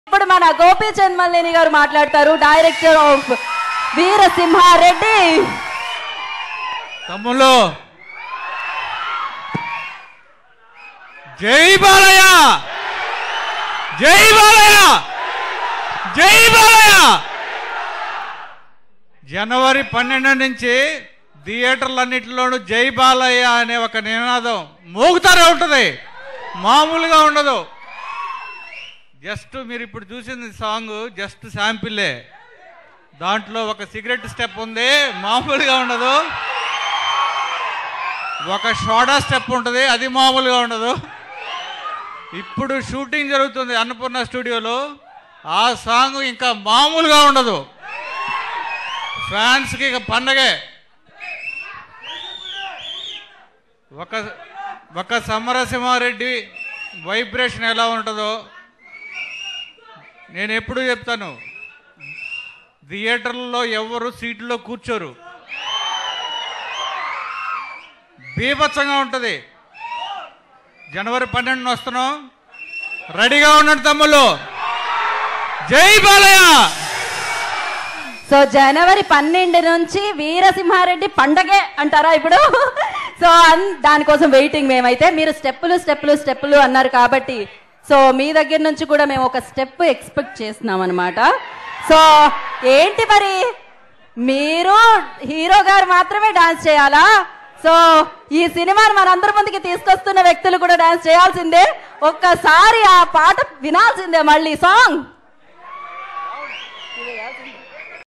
ఇప్పుడు మన గోపీచంద్ మల్లేని గారు మాట్లాడతారు డైరెక్టర్ ఆఫ్ వీరసింహారెడ్డి తమ్ముళ్ళు జై బాలయ్య జై బాలయ్య జై బాలయ్య జనవరి పన్నెండు నుంచి థియేటర్లన్నింటిలోనూ జై బాలయ్య అనే ఒక నినాదం మోగుతానే ఉంటుంది మామూలుగా ఉండదు జస్ట్ మీరు ఇప్పుడు చూసింది సాంగ్ జస్ట్ శాంపిల్లే దాంట్లో ఒక సిగరెట్ స్టెప్ ఉంది మామూలుగా ఉండదు ఒక సోడా స్టెప్ ఉంటుంది అది మామూలుగా ఉండదు ఇప్పుడు షూటింగ్ జరుగుతుంది అన్నపూర్ణ స్టూడియోలో ఆ సాంగ్ ఇంకా మామూలుగా ఉండదు ఫ్యాన్స్కి ఇక పండగే ఒక ఒక సమరసింహారెడ్డి వైబ్రేషన్ ఎలా ఉంటుందో నేను ఎప్పుడు చెప్తాను థియేటర్లో ఎవరు సీట్లో కూర్చోరు బీభత్సంగా ఉంటుంది జనవరి పన్నెండున వస్తున్నాం రెడీగా ఉండండి తమ్ముళ్ళు జై బాలయ్య సో జనవరి పన్నెండు నుంచి వీరసింహారెడ్డి పండగే అంటారా ఇప్పుడు సో అన్- దానికోసం వెయిటింగ్ మేమైతే మీరు స్టెప్పులు స్టెప్పులు స్టెప్పులు అన్నారు కాబట్టి సో మీ దగ్గర నుంచి కూడా మేము ఒక స్టెప్ ఎక్స్పెక్ట్ చేస్తున్నాం అనమాట సో ఏంటి మరి మీరు హీరో గారు మాత్రమే డాన్స్ చేయాలా సో ఈ సినిమాని మనందరి ముందుకి తీసుకొస్తున్న వ్యక్తులు కూడా డాన్స్ చేయాల్సిందే ఒక్కసారి ఆ పాట వినాల్సిందే మళ్ళీ సాంగ్